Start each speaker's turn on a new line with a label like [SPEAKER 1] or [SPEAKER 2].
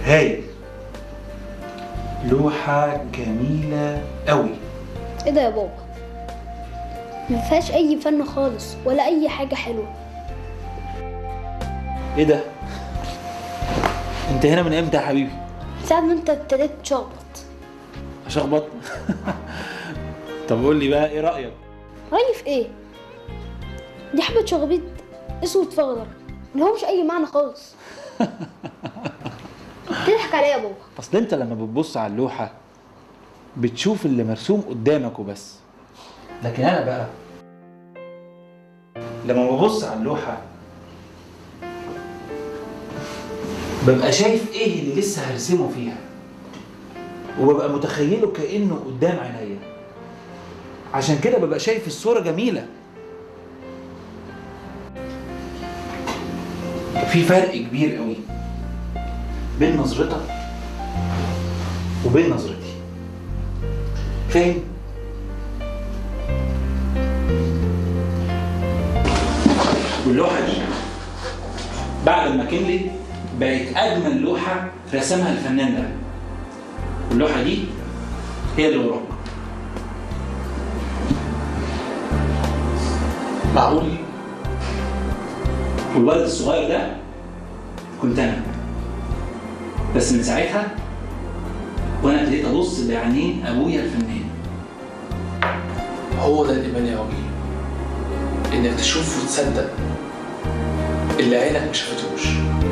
[SPEAKER 1] هايل لوحة جميلة قوي
[SPEAKER 2] ايه ده يا بابا ما فيهاش اي فن خالص ولا اي حاجه حلوه
[SPEAKER 1] ايه ده انت هنا من امتى يا حبيبي
[SPEAKER 2] ساعة ما انت ابتديت تشخبط
[SPEAKER 1] اشخبط طب قول لي بقى ايه رايك
[SPEAKER 2] رأيي في ايه دي حبة شخبيط اسود في اخضر ملهمش اي معنى خالص تضحك عليا يا بابا
[SPEAKER 1] اصل انت لما بتبص على اللوحه بتشوف اللي مرسوم قدامك وبس لكن انا بقى لما ببص على اللوحه ببقى شايف ايه اللي لسه هرسمه فيها وببقى متخيله كانه قدام عينيا عشان كده ببقى شايف الصوره جميله في فرق كبير قوي بين نظرتك وبين نظرتي فاهم واللوحه دي بعد ما كملت بقت اجمل لوحه رسمها الفنان ده واللوحه دي هي اللي وراك
[SPEAKER 3] معقول
[SPEAKER 1] والولد الصغير ده كنت انا بس من ساعتها وانا ابتديت ابص بعينين ابويا الفنان
[SPEAKER 3] هو ده الإيمان يا وجيه إنك تشوف وتصدق اللي عينك ما شافتهوش